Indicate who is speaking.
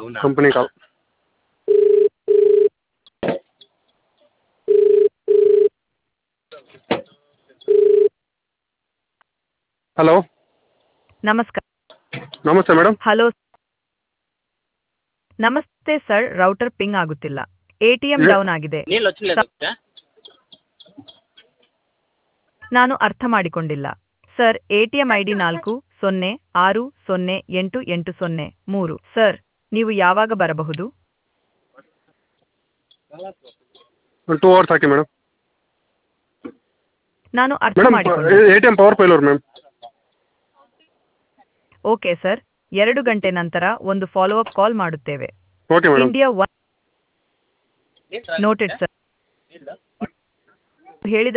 Speaker 1: company ಕಾಲ್ hello
Speaker 2: ನಮಸ್ಕಾರ
Speaker 1: ನಮಸ್ತೆ madam
Speaker 2: hello ನಮಸ್ತೆ ಸರ್ ರೌಟರ್ ಪಿಂಗ್ ಆಗುತ್ತಿಲ್ಲ ಎಟಿಎಂ
Speaker 1: ಏ-
Speaker 2: ಡೌನ್ ಆಗಿದೆ
Speaker 3: నీళ్ళు వచ్చిలేదు
Speaker 2: ನಾನು ಅರ್ಥ ಮಾಡಿಕೊಂಡಿಲ್ಲ ಸರ್ ಎಟಿಎಂ ಐಡಿ ನಾಲ್ಕು ಸೊನ್ನೆ ಆರು ಸೊನ್ನೆ ಎಂಟು ಎಂಟು ಸೊನ್ನೆ ಮೂರು ಸರ್ ನೀವು ಯಾವಾಗ ಬರಬಹುದು
Speaker 1: ಒಂದು ಟೂ ಅವರ್ಸ್ ಹಾಕಿ ಮೇಡಮ್
Speaker 2: ನಾನು ಅರ್ಥ
Speaker 1: ಮೇಡಮ್
Speaker 2: ಮಾಡಿಕೊಂಡೆ
Speaker 1: A T M power failure ma'am
Speaker 2: okay sir ಎರಡು ಗಂಟೆ ನಂತರ ಒಂದು ಫಾಲೋ ಅಪ್ ಕಾಲ್ ಮಾಡುತ್ತೇವೆ
Speaker 1: okay madam
Speaker 2: India one noted sir ಹೇಳಿದ